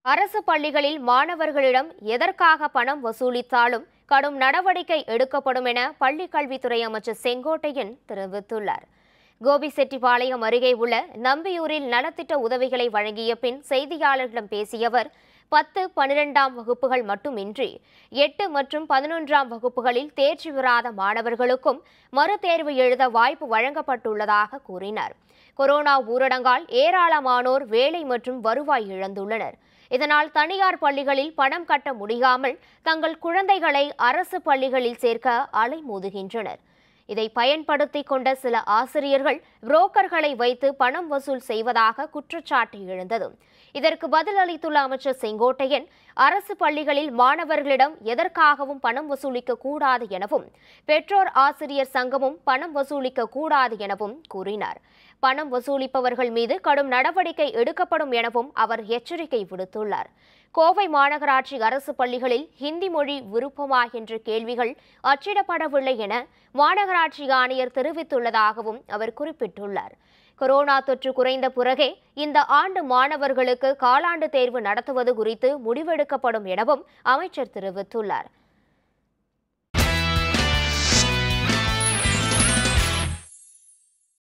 அரசு பள்ளிகளில் மாணவர்களிடம் எதற்காக பணம் வசூலித்தாலும் கடும் நடவடிக்கை எடுக்கப்படும் என பள்ளிக் கல்வித்துறை அமைச்சர் செங்கோட்டையன் தெரிவித்துள்ளார் கோபிசெட்டிப்பாளையம் அருகே உள்ள நம்பியூரில் நலத்திட்ட உதவிகளை வழங்கிய பின் செய்தியாளர்களிடம் பேசிய அவர் பத்து பனிரெண்டாம் வகுப்புகள் மட்டுமின்றி எட்டு மற்றும் பதினொன்றாம் வகுப்புகளில் தேர்ச்சி பெறாத மாணவர்களுக்கும் மறுதேர்வு எழுத வாய்ப்பு வழங்கப்பட்டுள்ளதாக கூறினார் கொரோனா ஊரடங்கால் ஏராளமானோர் வேலை மற்றும் வருவாய் இழந்துள்ளனர் இதனால் தனியார் பள்ளிகளில் பணம் கட்ட முடியாமல் தங்கள் குழந்தைகளை அரசு பள்ளிகளில் சேர்க்க அலைமோதுகின்றனர் இதை பயன்படுத்தி கொண்ட சில ஆசிரியர்கள் புரோக்கர்களை வைத்து பணம் வசூல் செய்வதாக குற்றச்சாட்டு எழுந்ததும் இதற்கு பதிலளித்துள்ள அமைச்சர் செங்கோட்டையன் அரசு பள்ளிகளில் மாணவர்களிடம் எதற்காகவும் பணம் வசூலிக்க கூடாது எனவும் பெற்றோர் ஆசிரியர் சங்கமும் பணம் வசூலிக்க கூடாது எனவும் கூறினார் பணம் வசூலிப்பவர்கள் மீது கடும் நடவடிக்கை எடுக்கப்படும் எனவும் அவர் எச்சரிக்கை விடுத்துள்ளார் கோவை மாநகராட்சி அரசு பள்ளிகளில் ஹிந்தி மொழி விருப்பமா என்ற கேள்விகள் அச்சிடப்படவில்லை என மாநகராட்சி ஆணையர் தெரிவித்துள்ளதாகவும் அவர் குறிப்பிட்டுள்ளார் கொரோனா தொற்று குறைந்த பிறகே இந்த ஆண்டு மாணவர்களுக்கு காலாண்டு தேர்வு நடத்துவது குறித்து முடிவெடுக்கப்படும் எனவும் அமைச்சர் தெரிவித்துள்ளார்